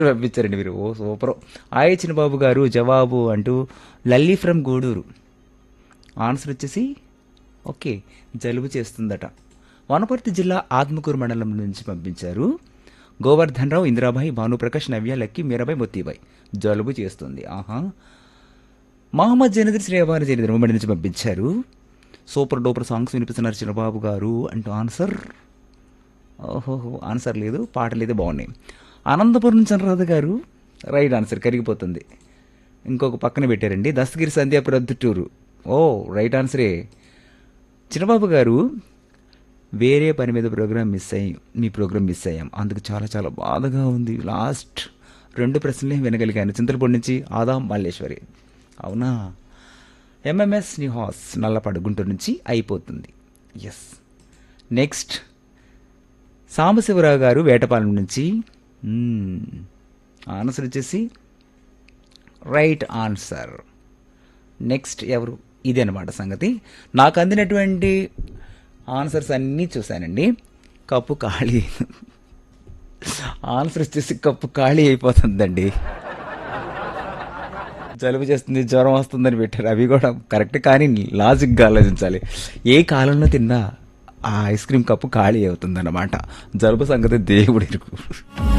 పంపించారండి మీరు ఓ సూపర్ ఆయ చిన్నబాబు గారు జవాబు అంటూ లల్లి ఫ్రమ్ గూడూరు ఆన్సర్ వచ్చేసి ఓకే జలుబు చేస్తుందట వనపర్తి జిల్లా ఆత్మకూరు మండలం నుంచి పంపించారు గోవర్ధన్ రావు ఇందిరాబాయి భానుప్రకాష్ నవ్య లక్కి మీరాబాయి మొత్తిబాయి జలుబు చేస్తుంది ఆహా మహమ్మద్ జనదిర్ శ్రీవారి జనదిర్ ఉమ్మడి నుంచి పంపించారు సూపర్ డూపర్ సాంగ్స్ వినిపిస్తున్నారు చిన్నబాబు గారు అంటూ ఆన్సర్ ఓహోహో ఆన్సర్ లేదు పాటలు అయితే బాగున్నాయి అనంతపురం చంద్రరాధ గారు రైట్ ఆన్సర్ కరిగిపోతుంది ఇంకొక పక్కన పెట్టారండి దస్తగిరి సంధ్య ప్రొద్దుటూరు ఓ రైట్ ఆన్సరే చిన్నబాబు గారు వేరే పని మీద ప్రోగ్రామ్ మిస్ అయ్యి మీ ప్రోగ్రామ్ మిస్ అయ్యాం అందుకు చాలా చాలా బాధగా ఉంది లాస్ట్ రెండు ప్రశ్నలే వినగలిగాను చింతలపూడి నుంచి ఆదాం మల్లేశ్వరి అవునా ఎంఎంఎస్ హాస్ నల్లపాడు గుంటూరు నుంచి అయిపోతుంది ఎస్ నెక్స్ట్ సాంబశివరావు గారు వేటపాలెం నుంచి మ్మ్. ఆన్సర్ వచ్చేసి రైట్ ఆన్సర్ నెక్స్ట్ ఎవరు ఇది అనమాట సంగతి నాకు అందినటువంటి ఆన్సర్స్ అన్నీ చూశానండి కప్పు ఖాళీ ఆన్సర్ వచ్చేసి కప్పు ఖాళీ అయిపోతుందండి జలుబు చేస్తుంది జ్వరం వస్తుందని పెట్టారు అవి కూడా కరెక్ట్ కానీ లాజిక్గా ఆలోచించాలి ఏ కాలంలో తిన్నా ఆ ఐస్ క్రీమ్ కప్పు ఖాళీ అవుతుందన్నమాట జలుబు సంగతి దేవుడి